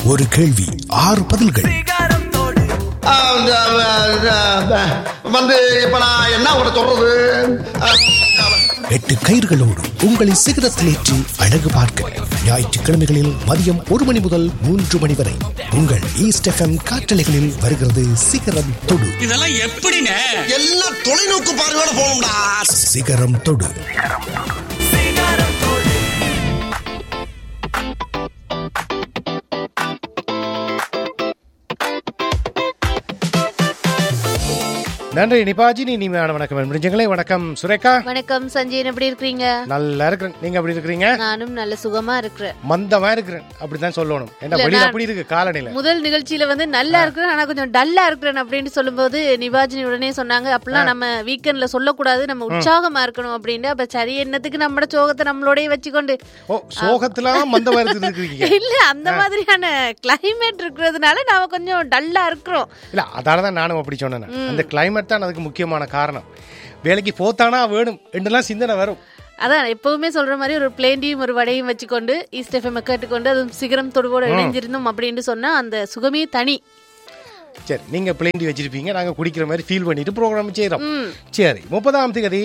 ஒரு கேள்வி ஆறு பதில்கள் ஆ, இந்த, ஆ, ஆ, வந்து இப்ப நான் என்ன உங்களை சொல்றது ஆ, எட்டு கயிர்களோடு உங்களை சிகரத்திலேற்றி அழகு பார்க்க ஞாயிற்றுக்கிழமைகளில் மதியம் ஒரு மணி முதல் மூன்று மணி வரை உங்கள் ஈஸ்ட் எஃப்எம் காற்றலைகளில் வருகிறது சிகரம் தொடு இதெல்லாம் எப்படிண்ணே எல்லாம் தொலைநோக்கு பார்வையோட போகணும்டா சிகரம் தொடு நன்றி நிபாஜினி இனிமையான வணக்கம் முடிஞ்சங்களே வணக்கம் சுரேகா வணக்கம் சஞ்சயன் எப்படி இருக்கிறீங்க நல்லா இருக்கிறேன் நீங்க எப்படி இருக்கிறீங்க நானும் நல்ல சுகமா இருக்கிறேன் மந்தமா இருக்கிறேன் அப்படிதான் சொல்லணும் என்ன இல்ல, வெளியில நான் அப்படி இருக்கு காலநிலை முதல் நிகழ்ச்சியில வந்து நல்லா இருக்கிறேன் ஆனா கொஞ்சம் டல்லா இருக்கிறேன் அப்படின்னு சொல்லும்போது நிவாஜினி உடனே சொன்னாங்க அப்படிலாம் நம்ம வீக்கெண்ட்ல சொல்லக்கூடாது நம்ம உற்சாகமா இருக்கணும் அப்படின்னு அப்ப சரி என்னத்துக்கு நம்மட சோகத்தை நம்மளோடய வச்சுக்கொண்டு ஓ சோகத்துலாம் மந்தமா இருந்து இருக்கீங்க இல்ல அந்த மாதிரியான கிளைமேட் இருக்கிறதுனால நாம கொஞ்சம் டல்லா இருக்கிறோம் இல்ல அதால தான் நானும் அப்படி சொன்னேன் அந்த கிளைமேட் தான் அதுக்கு முக்கியமான காரணம் வேலைக்கு போத்தானா வேணும் என்றெல்லாம் சிந்தனை வரும் அதான் எப்பவுமே சொல்ற மாதிரி ஒரு பிளேண்டியும் ஒரு வடையும் வச்சுக்கொண்டு ஈஸ்ட் எஃப்எம் கேட்டுக்கொண்டு அதுவும் சிகரம் தொடுவோட இணைஞ்சிருந்தோம் அப்படின்னு சொன்னா அந்த சுகமே தனி சரி நீங்க பிளேண்டி வச்சிருப்பீங்க நாங்க குடிக்கிற மாதிரி ஃபீல் பண்ணிட்டு ப்ரோக்ராம் செய்யறோம் சரி முப்பதாம் தேதி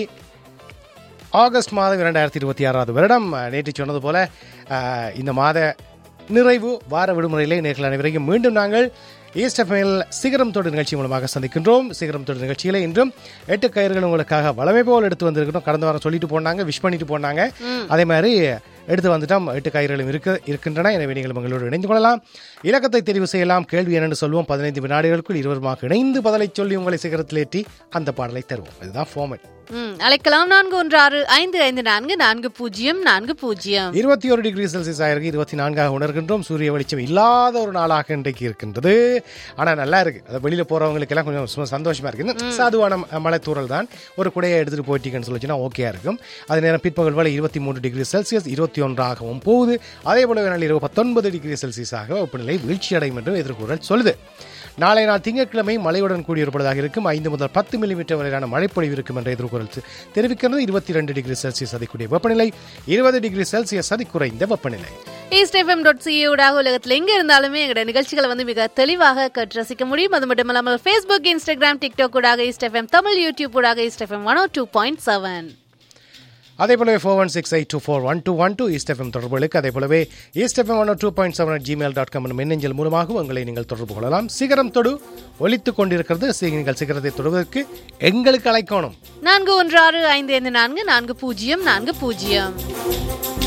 ஆகஸ்ட் மாதம் இரண்டாயிரத்தி இருபத்தி ஆறாவது வருடம் அஹ், நேற்று சொன்னது போல அஹ், இந்த மாத நிறைவு வார விடுமுறையிலே நேர்கள் அனைவரையும் மீண்டும் நாங்கள் ஈஸ்ட் எஃப்எல் சிகரம் தொடு நிகழ்ச்சி மூலமாக சந்திக்கின்றோம் சிகரம் தொடு நிகழ்ச்சியில இன்றும் எட்டு கயிறுகள் உங்களுக்காக வளமை போல் எடுத்து வந்திருக்கிறோம் கடந்த வாரம் சொல்லிட்டு போனாங்க விஷ் பண்ணிட்டு போனாங்க அதே மாதிரி எடுத்து வந்துட்டோம் எட்டு கயிறுகளும் இருக்க இருக்கின்றன எனவே நீங்கள் உங்களோடு இணைந்து கொள்ளலாம் இலக்கத்தை தெரிவு செய்யலாம் கேள்வி என்னன்னு சொல்லுவோம் பதினைந்து வினாடிகளுக்குள் இருவருமாக இணைந்து பதிலை சொல்லி உங்களை சிகரத்திலேற்றி அந்த பாடலை தருவோம் இதுதான் ஃபார்மட் ம், அழைக்கலாம் நான்கு ஒன்று ஆறு ஐந்து ஐந்து நான்கு நான்கு பூஜ்ஜியம் நான்கு பூஜ்ஜியம் இருபத்தி ஒரு டிகிரி செல்சியஸ் ஆயிருக்கு இருபத்தி நான்காக உணர்கின்றோம் சூரிய வெளிச்சம் இல்லாத ஒரு நாளாக இன்றைக்கு இருக்கின்றது ஆனா நல்லா இருக்கு அது வெளியில போறவங்களுக்கு எல்லாம் கொஞ்சம் சும்மா சந்தோஷமா இருக்கு இன்னும் சாதுவான ம- மழை தூறல் தான் ஒரு குடையை எடுத்துட்டு போயிட்டீங்கன்னு சொல்லிச்சுன்னா ஓகேயா இருக்கும் அதே நேரம் பிற்பகல் வேலை இருபத்தி மூன்று டிகிரி செல்சியஸ் இருபத்தி ஒன்றாகவும் போகுது அதே போல நாள் இரவு பத்தொன்பது டிகிரி செல்சியஸாக வெப்பநிலை வீழ்ச்சி அடையும் என்று எதிர்கூறல் சொல்லுது நாளை நாள் திங்கட்கிழமை மழையுடன் கூடிய இருப்பதாக இருக்கும் ஐந்து முதல் பத்து மில்லிமீட்டர் வரையிலான மழைப்பொழிவு இருக்கும் என்ற எதிர்கூறல் தெ- தெரிவிக்கிறது இருபத்தி ரெண்டு டிகிரி செல்சியஸ் அதிகூடிய வெப்பநிலை இருபது டிகிரி செல்சியஸ் அதி குறைந்த வெப்பநிலை ஈஸ்ட் எஃப்எம் டாட் சிஏ ஊடாக உலகத்தில் எங்க இருந்தாலுமே எங்களோட நிகழ்ச்சிகளை வந்து மிக தெளிவாக கற்று ரசிக்க முடியும் அது மட்டும் இல்லாமல் ஃபேஸ்புக் இன்ஸ்டாகிராம் டிக்டாக் ஊடாக ஈஸ்ட் எஃப்எம் தமிழ் யூடியூப் ஊடாக east FM one two point seven அதே போலவே four one six eight two four one two one two east FM தொடர்புகளுக்கு அதே போலவே east FM one two point seven Gmail dot com மின்னஞ்சல் மூலமாக உங்களை நீங்கள் தொடர்பு கொள்ளலாம் சிகரம் தொடு ஒலித்துக் கொண்டிருக்கிறது சி- நீங்கள் சிகரத்தை தொடுவதற்கு எங்களுக்கு அழைக்கணும் நான்கு ஒன்று ஆறு ஐந்து ஐந்து நான்கு நான்கு பூஜ்ஜியம் நான்கு பூஜ்ஜியம்